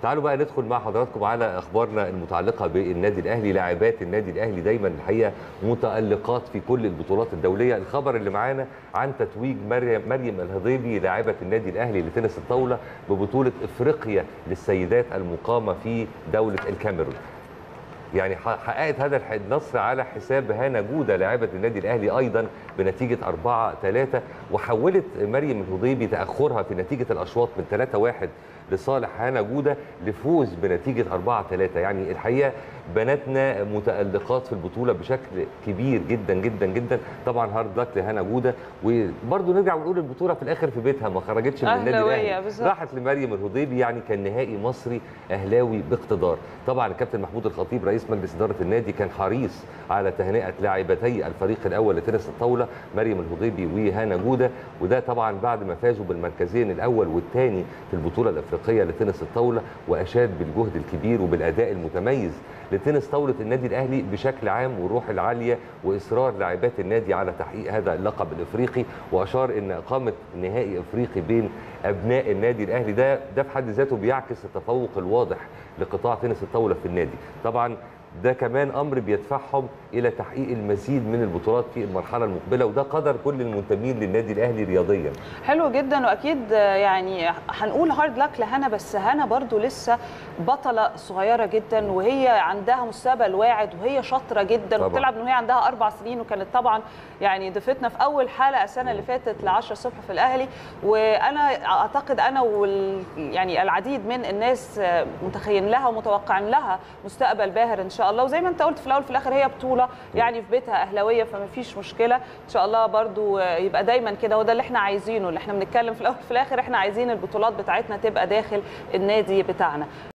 تعالوا بقى ندخل مع حضراتكم على اخبارنا المتعلقه بالنادي الاهلي لاعبات النادي الاهلي دايما الحقيقه متالقات في كل البطولات الدوليه الخبر اللي معانا عن تتويج مريم مريم الهضيبي لاعبه النادي الاهلي لتنس الطاوله ببطوله افريقيا للسيدات المقامه في دوله الكاميرون يعني حققت هذا النصر على حساب هانا جوده لاعبه النادي الاهلي ايضا بنتيجه 4 3 وحولت مريم الهضيبي تاخرها في نتيجه الاشواط من 3 1 لصالح هانا جوده لفوز بنتيجه 4 3 يعني الحقيقه بناتنا متالقات في البطوله بشكل كبير جدا جدا جدا طبعا هارد لك لهانا جوده وبرده نرجع ونقول البطوله في الاخر في بيتها ما خرجتش من النادي الاهلي راحت لمريم الهضيبي يعني كان نهائي مصري اهلاوي باقتدار طبعا الكابتن محمود الخطيب رئيس مجلس اداره النادي كان حريص على تهنئه لاعبتي الفريق الاول لتنس الطاوله مريم الهضيبي وهانا جوده وده طبعا بعد ما فازوا بالمركزين الاول والثاني في البطوله الافريقيه لتنس الطاوله واشاد بالجهد الكبير وبالاداء المتميز لتنس طاوله النادي الاهلي بشكل عام والروح العاليه واصرار لاعبات النادي على تحقيق هذا اللقب الافريقي واشار ان اقامه نهائي افريقي بين ابناء النادي الاهلي ده ده في حد ذاته بيعكس التفوق الواضح لقطاع تنس الطاوله في النادي طبعا ده كمان امر بيدفعهم الى تحقيق المزيد من البطولات في المرحله المقبله وده قدر كل المنتمين للنادي الاهلي رياضيا حلو جدا واكيد يعني هنقول هارد لك لهنا بس هنا برضو لسه بطله صغيره جدا وهي عندها مستقبل واعد وهي شاطره جدا طبعاً. وبتلعب من وهي عندها اربع سنين وكانت طبعا يعني ضيفتنا في اول حلقه السنه اللي فاتت ل 10 الصبح في الاهلي وانا اعتقد انا وال يعني العديد من الناس متخيلين لها ومتوقعين لها مستقبل باهر ان شاء الله وزي ما انت قلت في الاول في الاخر هي بطوله يعني في بيتها اهلاويه فما فيش مشكله ان شاء الله برضو يبقى دايما كده وده اللي احنا عايزينه اللي احنا بنتكلم في الاول في الاخر احنا عايزين البطولات بتاعتنا تبقى داخل النادي بتاعنا